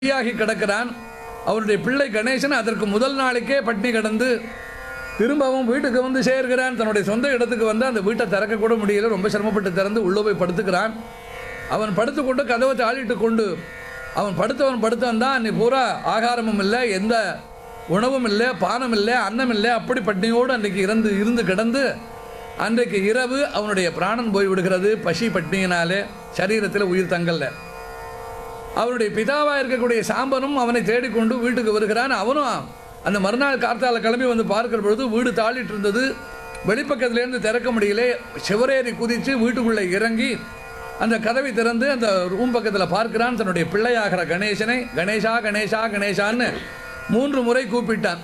பலியாகி கிடக்கிறான் அவருடைய பிள்ளை கணேசன் அதற்கு முதல் நாளைக்கே பட்டினி கிடந்து திரும்பவும் வீட்டுக்கு வந்து சேர்கிறான் தன்னுடைய சொந்த இடத்துக்கு வந்து அந்த வீட்டை திறக்க கூட முடியல ரொம்ப சிரமப்பட்டு திறந்து உள்ளே போய் படுத்துக்கிறான் அவன் படுத்துக்கொண்டு கதவை தாளிட்டு கொண்டு அவன் படுத்தவன் படுத்தவன் தான் அன்னைக்கு பூரா ஆகாரமும் இல்லை எந்த உணவும் இல்லை பானம் இல்லை அன்னம் இல்லை அப்படி பட்டினியோடு அன்றைக்கு இறந்து இருந்து கிடந்து அன்றைக்கு இரவு அவனுடைய பிராணன் போய் விடுகிறது பசி பட்டினியினாலே சரீரத்தில் உயிர் தங்கல்ல அவருடைய பிதாவாக இருக்கக்கூடிய சாம்பனும் அவனை தேடிக்கொண்டு வீட்டுக்கு வருகிறான் அவனும் அந்த மறுநாள் கார்த்தால கிளம்பி வந்து பார்க்கிற பொழுது வீடு தாளிட்டு இருந்தது வெளிப்பக்கத்துலேருந்து திறக்க முடியல சிவரேறி குதித்து வீட்டுக்குள்ளே இறங்கி அந்த கதவை திறந்து அந்த ரூம் பக்கத்தில் பார்க்கிறான் தன்னுடைய பிள்ளையாகிற கணேசனை கணேசா கணேசா கணேசான்னு மூன்று முறை கூப்பிட்டான்